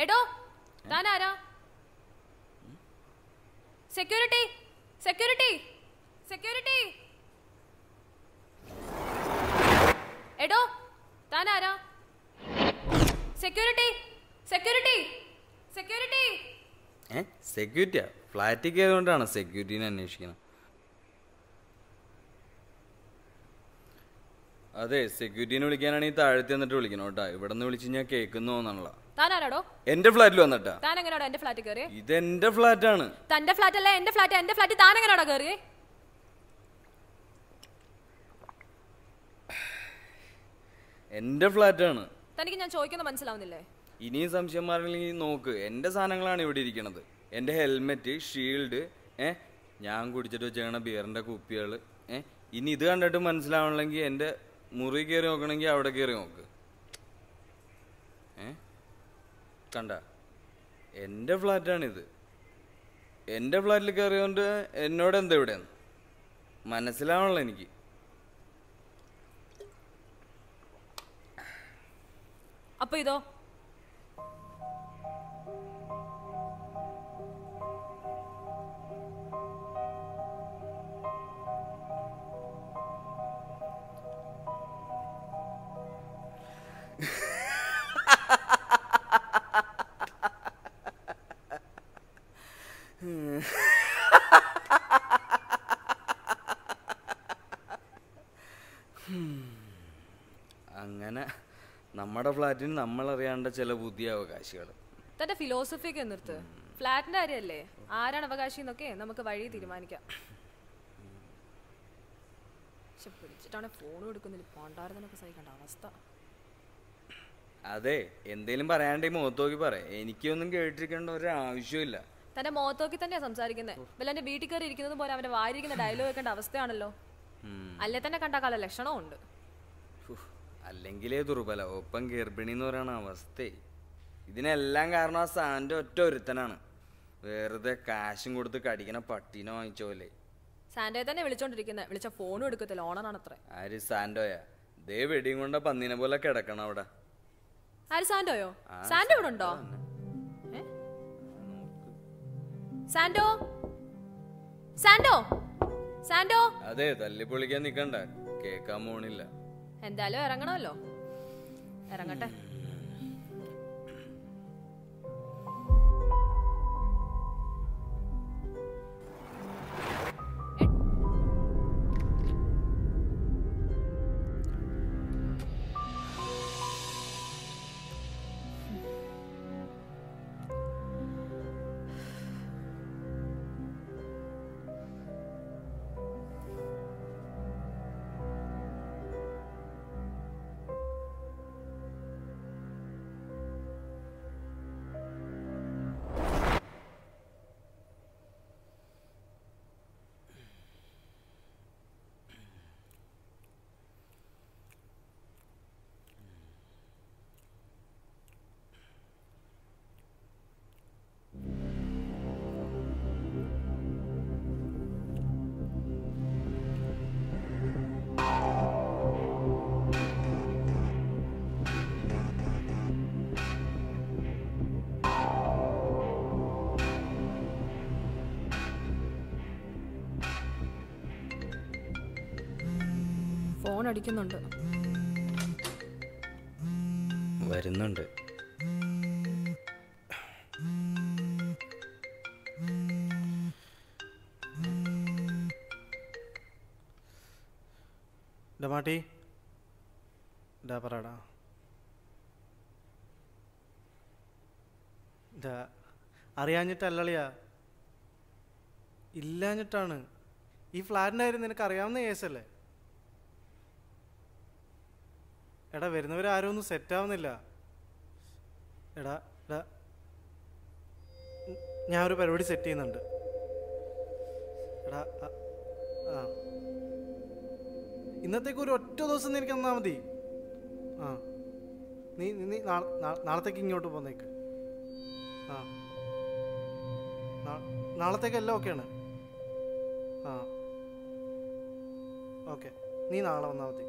എടോ താൻ ആരാ സെക്യൂരിറ്റി സെക്യൂരിറ്റി സെക്യൂരിറ്റി എടോ താൻ ആരാ സെക്യൂരിറ്റി സെക്യൂരിറ്റി സെക്യൂരിറ്റി ഏ സെക്യൂരിറ്റിയാ ഫ്ലാറ്റിൽ കയറിക്കൊണ്ടാണ് സെക്യൂരിറ്റീനെ അന്വേഷിക്കണം അതെ സെക്യൂരിറ്റീനെ വിളിക്കാനാണെങ്കിൽ താഴത്ത് വന്നിട്ട് വിളിക്കണം കേട്ടാ ഇവിടെ നിന്ന് വിളിച്ച് ഞാൻ കേൾക്കുന്നു തോന്നണല്ല താൻ ആരാടോ എന്റെ ഫ്ലാറ്റിൽ വന്നിട്ടാ താൻ എങ്ങനെയാടോ എന്റെ ഫ്ലാറ്റിൽ കയറിയേ ഇതെന്റെ ഫ്ലാറ്റാണ് തന്റെ ഫ്ലാറ്റ് അല്ല എന്റെ ഫ്ലാറ്റ് എന്റെ ഫ്ലാറ്റ് താൻ എങ്ങനെയാടോ കയറിയേ എന്റെ ഫ്ലാറ്റാണ് തനിക്ക് ഞാൻ ചോദിക്കുന്നത് മനസ്സിലാവുന്നില്ലേ ഇനിയും സംശയം മാറില്ലെങ്കിൽ നോക്ക് എൻ്റെ സാധനങ്ങളാണ് ഇവിടെ ഇരിക്കണത് എൻ്റെ ഹെൽമെറ്റ് ഷീൽഡ് ഏ ഞാൻ കുടിച്ചിട്ട് വെച്ചേക്കണ ബിയറിൻ്റെ കുപ്പികൾ ഏ ഇനി ഇത് കണ്ടിട്ട് മനസ്സിലാവണമെങ്കിൽ എൻ്റെ മുറി കയറി നോക്കണമെങ്കിൽ അവിടെ കയറി നോക്ക് ഏ കണ്ട എൻ്റെ ഫ്ലാറ്റാണിത് എൻ്റെ ഫ്ലാറ്റിൽ കയറിയോണ്ട് എന്നോട് എന്താ ഇവിടെ മനസ്സിലാവണല്ലോ എനിക്ക് അപ്പൊ ഇതോ അങ്ങനെ നമ്മുടെ ഫ്ലാറ്റിന് നമ്മളറിയാണ്ട ചില പുതിയ അവകാശികൾ തന്റെ ഫിലോസഫി ഒക്കെ നിർത്ത് ഫ്ലാറ്റിന്റെ കാര്യമല്ലേ ആരാണ് അവകാശി എന്നൊക്കെ നമുക്ക് വഴി തീരുമാനിക്കാം പക്ഷെ പിടിച്ചിട്ടാണ് ഫോൺ കൊടുക്കുന്നില്ല പോണ്ടായിരുന്നൊക്കെ സഹിക്കേണ്ട അവസ്ഥ അതെ എന്തേലും പറയാണ്ട് ഈ മുഖത്ത് നോക്കി പറയാം എനിക്കൊന്നും കേട്ടിരിക്കേണ്ട ഒരു ആവശ്യമില്ല തന്റെ മുഖത്തോക്കി തന്നെയാ സംസാരിക്കുന്നത് വല്ല എന്റെ വീട്ടിൽ കയറി ഇരിക്കുന്നത് പോലെ അവന്റെ വായിരിക്കുന്ന ഡയലോഗ് വെക്കേണ്ട അവസ്ഥയാണല്ലോ അല്ലേ തന്നെ കണ്ട കാല ലക്ഷണവും ഉണ്ട് ഉഫ്, അല്ലെങ്കിലേ ദുർബല ഒപ്പം ഗർഭിണി എന്ന് പറയുന്ന അവസ്ഥ ഇതിനെല്ലാം കാരണം ആ സാൻ്റെ ഒറ്റ ഒരുത്തനാണ് വെറുതെ കാശും കൊടുത്ത് കടിക്കണ പട്ടീനെ വാങ്ങിച്ച പോലെ സാൻഡയെ തന്നെ വിളിച്ചോണ്ടിരിക്കുന്നത് വിളിച്ച ഫോണും എടുക്കത്തില്ല ഓണറാണ് അത്ര ആര് സാൻഡോയാ ദേ വെടിയും കൊണ്ട പന്നീനെ പോലെ കിടക്കണം അവിടെ ആര് സാൻഡോയോ ആ, സാൻഡോ ഇവിടെ ഉണ്ടോ ഏ? സാൻഡോ സാൻഡോ സാൻഡോ അതെ തല്ലിപ്പൊളിക്കാൻ നിക്കണ്ട കേക്കാൻ പോണില്ല എന്തായാലും ഇറങ്ങണമല്ലോ ഇറങ്ങട്ടെ ഫോൺ അടിക്കുന്നുണ്ട് വരുന്നുണ്ട് ഡാ മാട്ടി ഡാ പറടാ ഡാ അറിയാഞ്ഞിട്ടല്ലളിയാ ഇല്ലാഞ്ഞിട്ടാണ് ഈ ഫ്ലാറ്റിൻ്റെ കാര്യം നിനക്ക് അറിയാവുന്ന കേസല്ലേ എടാ വരുന്നവരാരും ഒന്നും സെറ്റാവുന്നില്ല എടാ എടാ ഉം, ഞാൻ ഒരു പരിപാടി സെറ്റ് ചെയ്യുന്നുണ്ട് എടാ ആ, ആ ഇന്നത്തേക്ക് ഒരു ഒറ്റ ദിവസം നീ എനിക്ക് തന്നാ മതി ആ നീ നീ- നീ നാളെ നാ- നാളത്തേക്ക് ഇങ്ങോട്ട് പോന്നേക്ക് ആ നാ- നാളത്തേക്ക് എല്ലാം ഓക്കെയാണ് ആ ഓക്കെ നീ നാളെ വന്നാൽ മതി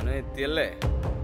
അവസാനം എത്തിയല്ലേ